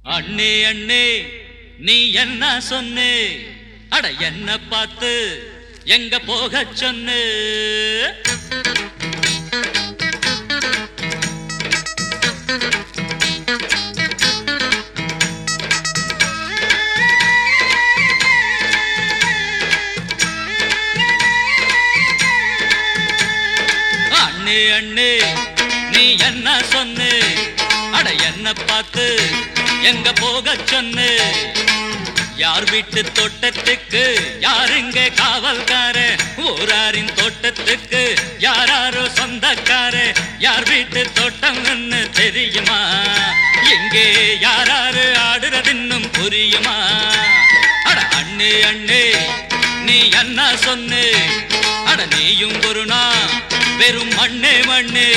அண்ணே அண்ணே நீ என்ன சொன்னே அட என்ன பார்த்து எங்க போக சொன்னு அண்ணே அண்ணே நீ என்ன சொன்னு அட என்ன பார்த்து எங்க போக சொன்னு யார் வீட்டு தோட்டத்துக்கு யாருங்க காவல்கார ஊராரின் தோட்டத்துக்கு யாராரோ சொந்தக்கார யார் வீட்டு தோட்டம்னு தெரியுமா எங்கே யாராரு ஆடுறது இன்னும் புரியுமா அட அண்ணே அண்ணே நீ என்ன சொன்னு அட நீயும் ஒரு நாள் வெறும் மண்ணே மண்ணே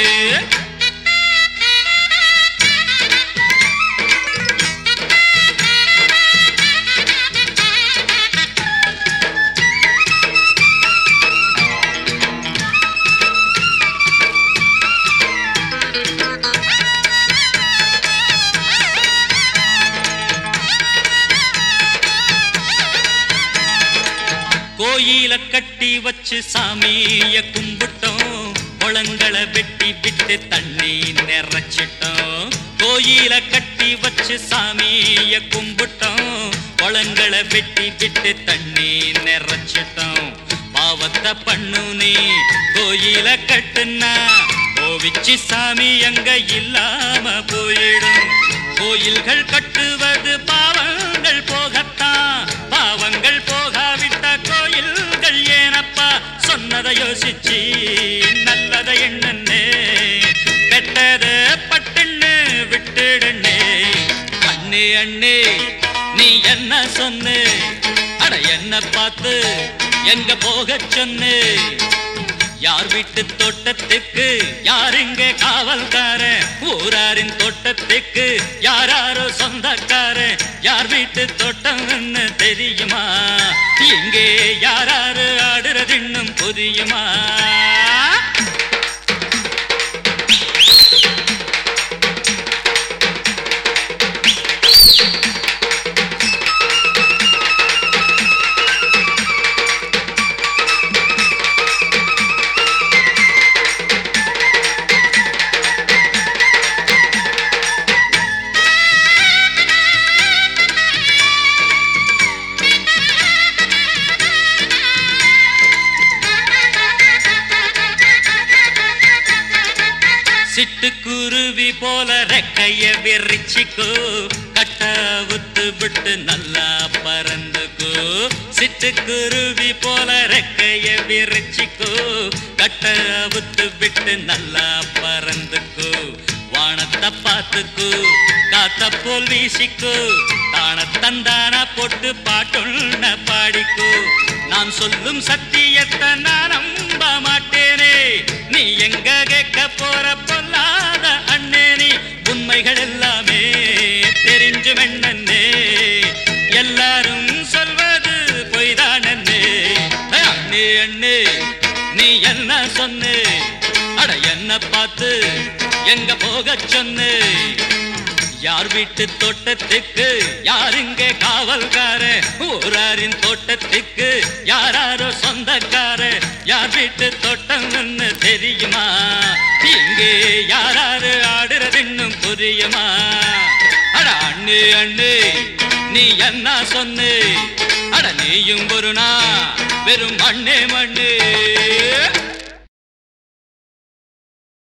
கோயில கட்டி வச்சு சாமிய கும்பிட்டோம் குளங்களை வெட்டி விட்டு தண்ணி நிறைச்சிட்டோம் கோயில கட்டி வச்சு சாமிய கும்பிட்டோம் குளங்களை வெட்டி விட்டு தண்ணி நிறைச்சிட்டோம் பாவத்தை பண்ணு நீ கோயில கட்டுனா கோவிச்சு சாமி அங்க இல்லாம போயிடும் கோயில்கள் கட்டுவது பாவங்கள் போகத்தான் பாவங்கள் போகாவிட்ட கோயில்கள் ஏனப்பா சொன்னதை யோசிச்சு நல்லதை எண்ணன்னே கெட்டது பட்டுன்னு விட்டுடுனே அண்ணே அண்ணே நீ என்ன சொன்னு அட என்ன பார்த்து எங்க போக சொன்னு யார் வீட்டு தோட்டத்துக்கு யாருங்க காவல்கார ஊராரின் தோட்டத்துக்கு யாராரோ சொந்தக்கார யார் வீட்டு தோட்டம்னு தெரியுமா இங்கே யாராரு ஆடுறது இன்னும் புரியுமா சிட்டுக்குருவி போல ரெக்கைய விரிச்சிக்கோ கட்ட உத்து விட்டு நல்லா பறந்துக்கோ சிட்டுக்குருவி போல ரெக்கைய விரிச்சிக்கோ கட்ட உத்து விட்டு நல்லா பறந்துக்கோ வானத்தை பார்த்துக்கோ காத்த போல் வீசிக்கோ தான தந்தான போட்டு பாட்டுள்ள பாடிக்கோ நான் சொல்லும் சத்தியத்தை நான் நம்ப மாட்டேனே நீ எங்க கேட்க போற பொல்லாத அண்ணே நீ உண்மைகள் எல்லாமே தெரிஞ்சு வெண்ணே எல்லாரும் சொல்வது பொய்தான் அண்ணே அண்ணே அண்ணே நீ என்ன சொன்னு அட என்ன பார்த்து எங்க போக சொன்னு யார் வீட்டு தோட்டத்துக்கு யாருங்க காவல்கார ஊராரின் தோட்டத்துக்கு யாராரோ சொந்தக்கார யார் வீட்டு தோட்டம்னு தெரியுமா இங்கே யாராரு ஆடுறது இன்னும் புரியுமா அட அண்ணு அண்ணு நீ என்ன சொன்னு அட நீயும் ஒரு நாள் வெறும் மண்ணே மண்ணு